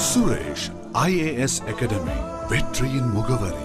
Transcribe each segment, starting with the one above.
Suresh IAS academy வெற்றியின் முகவரி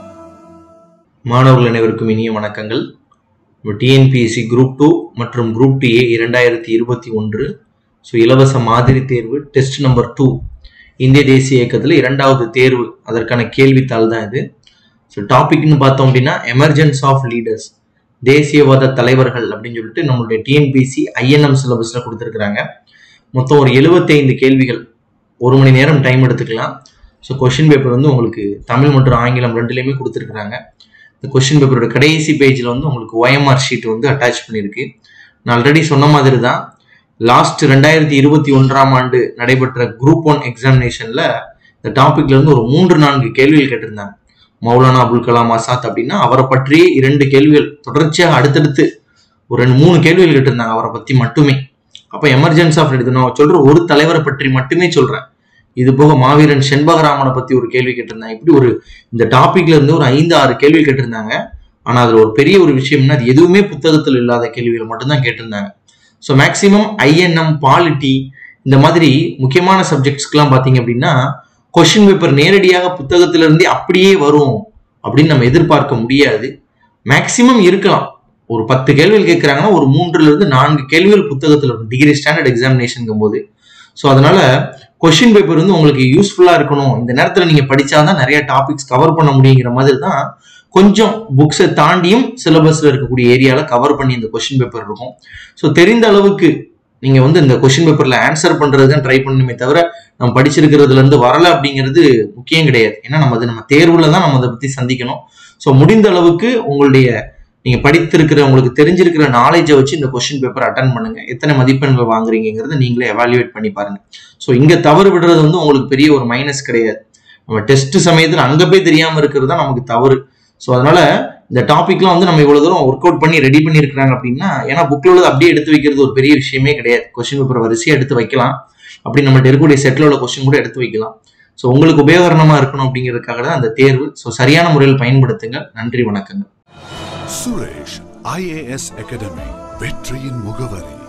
மாணவர்கள் அனைவருக்கும் இனிய வணக்கங்கள் டிஎன்பிஎஸ்சி குரூப் டூ மற்றும் குரூப் டி ஏ இரண்டாயிரத்தி இருபத்தி ஒன்று ஸோ இலவச மாதிரி தேர்வு டெஸ்ட் நம்பர் டூ இந்திய தேசிய இயக்கத்தில் இரண்டாவது தேர்வு அதற்கான கேள்வித்தாள் தான் இது ஸோ டாபிக்னு பார்த்தோம் அப்படின்னா எமர்ஜென்ஸ் ஆஃப் லீடர்ஸ் தேசியவாத தலைவர்கள் அப்படின்னு சொல்லிட்டு நம்மளுடைய டிஎன்பிஎஸ்சி ஐஎன்எம் சிலபஸில் கொடுத்துருக்குறாங்க மொத்தம் ஒரு 75 கேள்விகள் ஒரு மணி நேரம் டைம் எடுத்துக்கலாம் ஸோ கொஷின் பேப்பர் வந்து உங்களுக்கு தமிழ் மற்றும் ஆங்கிலம் ரெண்டுலேயுமே கொடுத்துருக்குறாங்க இந்த கொஷின் பேப்பரோட கடைசி பேஜில் வந்து உங்களுக்கு OMR ஷீட் வந்து அட்டாச் பண்ணியிருக்கு நான் ஆல்ரெடி சொன்ன மாதிரி தான் லாஸ்ட் ரெண்டாயிரத்தி இருபத்தி ஒன்றாம் ஆண்டு நடைபெற்ற குரூப் ஒன் எக்ஸாமினேஷனில் இந்த டாபிக்ல இருந்து ஒரு மூன்று நான்கு கேள்விகள் கேட்டிருந்தாங்க மௌலானா அபுல் கலாம் ஆசாத் அப்படின்னா அவரை பற்றியே இரண்டு கேள்விகள் தொடர்ச்சியாக அடுத்தடுத்து ஒரு ரெண்டு மூணு கேள்விகள் கேட்டிருந்தாங்க அவரை பற்றி மட்டுமே அப்போ எமர்ஜென்சி ஆஃப் எடுத்து நான் சொல்ற ஒரு தலைவரை பற்றி மட்டுமே சொல்றேன் இது போக மாவீரன் செண்பகராமனை பத்தி ஒரு கேள்வி கேட்டிருந்தாங்க இப்படி ஒரு இந்த டாபிக்ல இருந்து ஒரு ஐந்து ஆறு கேள்வி கேட்டிருந்தாங்க ஆனா அதுல ஒரு பெரிய ஒரு விஷயம்னா அது எதுவுமே புத்தகத்தில் இல்லாத கேள்விகள் மட்டும்தான் கேட்டிருந்தாங்க ஸோ மேக்சிமம் ஐஎன்எம் பாலிட்டி இந்த மாதிரி முக்கியமான சப்ஜெக்ட்ஸ்க்குலாம் பார்த்தீங்க அப்படின்னா கொஷின் பேப்பர் நேரடியாக புத்தகத்திலிருந்தே அப்படியே வரும் அப்படின்னு நம்ம எதிர்பார்க்க முடியாது மேக்சிமம் இருக்கலாம் ஒரு பத்து கேள்விகள் கேட்குறாங்கன்னா ஒரு மூன்றுல இருந்து நான்கு கேள்விகள் புத்தகத்தில் இருக்கும் டிகிரி ஸ்டாண்டர்ட் எக்ஸாமினேஷனுங்கும் போது ஸோ அதனால கொஷின் பேப்பர் வந்து உங்களுக்கு யூஸ்ஃபுல்லா இருக்கணும் இந்த நேரத்தில் நீங்க படிச்சாதான் நிறைய டாபிக்ஸ் கவர் பண்ண முடியுங்கிற மாதிரி தான் கொஞ்சம் புக்ஸை தாண்டியும் சிலபஸ்ல இருக்கக்கூடிய ஏரியால கவர் பண்ணி இந்த கொஷின் பேப்பர் இருக்கும் ஸோ தெரிந்த அளவுக்கு நீங்க வந்து இந்த கொஷின் பேப்பர்ல ஆன்சர் பண்றது தான் ட்ரை பண்ணணுமே தவிர நம்ம படிச்சிருக்கிறதுல இருந்து வரல அப்படிங்கிறது முக்கியம் கிடையாது ஏன்னா நம்ம அது நம்ம தேர்வுல தான் நம்ம அதை பத்தி சந்திக்கணும் ஸோ முடிந்த அளவுக்கு உங்களுடைய நீங்க படித்திருக்கிற உங்களுக்கு தெரிஞ்சிருக்கிற நாலேஜை வச்சு இந்த கொஸ்டின் பேப்பர் அட்டன் பண்ணுங்க எத்தனை மதிப்பெண்கள் வாங்குறீங்கிறத நீங்களே எவாலுவேட் பண்ணி பாருங்க ஸோ இங்க தவறு விடுறது வந்து உங்களுக்கு பெரிய ஒரு மைனஸ் கிடையாது நம்ம டெஸ்ட் சமயத்தில் அங்க போய் தெரியாம இருக்கிறது தான் நமக்கு தவறு ஸோ அதனால இந்த டாபிக்லாம் வந்து நம்ம இவ்வளவு தூரம் ஒர்க் அவுட் பண்ணி ரெடி பண்ணியிருக்கிறாங்க அப்படின்னா ஏன்னா புக்ல உள்ளது அப்படியே எடுத்து வைக்கிறது ஒரு பெரிய விஷயமே கிடையாது கொஸ்டின் பேப்பர் வரிசையா எடுத்து வைக்கலாம் அப்படி நம்மகிட்ட இருக்கக்கூடிய செட்டில் உள்ள கொஸ்டின் கூட எடுத்து வைக்கலாம் ஸோ உங்களுக்கு உபயோகரமா இருக்கணும் அப்படிங்கிறதுக்காக தான் அந்த தேர்வு ஸோ சரியான முறையில் பயன்படுத்துங்க நன்றி வணக்கங்கள் சுரேஷ் ஐஏஎஸ் அகாடமி வெற்றியின் முகவரி